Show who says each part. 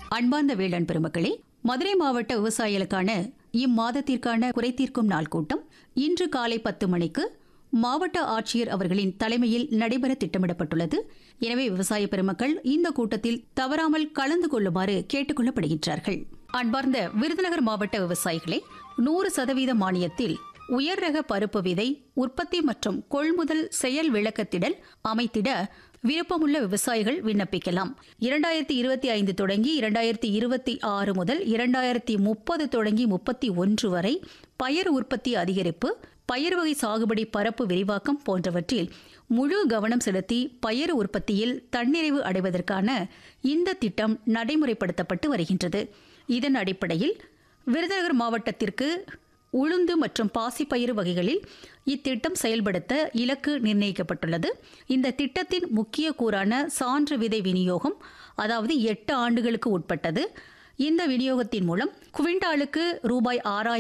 Speaker 1: அன்பார்ந்த வேளாண் பெருமக்களே மதுரை மாவட்ட விவசாயிகளுக்கான இம்மாதத்திற்கான குறைதீர்க்கும் நாள் கூட்டம் இன்று காலை பத்து மணிக்கு மாவட்ட ஆட்சியர் அவர்களின் தலைமையில் நடைபெற திட்டமிடப்பட்டுள்ளது எனவே விவசாய பெருமக்கள் இந்த கூட்டத்தில் தவறாமல் கலந்து கொள்ளுமாறு கேட்டுக் கொள்ளப்படுகின்றார்கள் அன்பார்ந்த விருதுநகர் மாவட்ட விவசாயிகளே நூறு சதவீத மானியத்தில் உயர் ரக பருப்பு விதை உற்பத்தி மற்றும் கொள்முதல் செயல் விளக்கத்திடல் அமைத்திட விருப்பமுள்ள விவசாயிகள் விண்ணப்பிக்கலாம் இரண்டாயிரத்தி இருபத்தி ஐந்து தொடங்கி இரண்டாயிரத்தி இருபத்தி ஆறு முதல் இரண்டாயிரத்தி முப்பது தொடங்கி முப்பத்தி ஒன்று வரை பயிர் உற்பத்தி அதிகரிப்பு பயிர் வகை சாகுபடி பரப்பு விரிவாக்கம் போன்றவற்றில் முழு கவனம் செலுத்தி பயிர் உற்பத்தியில் தன்னிறைவு அடைவதற்கான இந்த திட்டம் நடைமுறைப்படுத்தப்பட்டு வருகின்றது இதன் அடிப்படையில் விருதுநகர் மாவட்டத்திற்கு உளுந்து மற்றும் பாசிப்பயிறு வகைகளில் இத்திட்டம் செயல்படுத்த இலக்கு நிர்ணயிக்கப்பட்டுள்ளது இந்த திட்டத்தின் முக்கிய கூறான சான்று விதை விநியோகம் அதாவது எட்டு ஆண்டுகளுக்கு உட்பட்டது இந்த விநியோகத்தின் மூலம் குவிண்டாலுக்கு ரூபாய் ஆறாயிரம்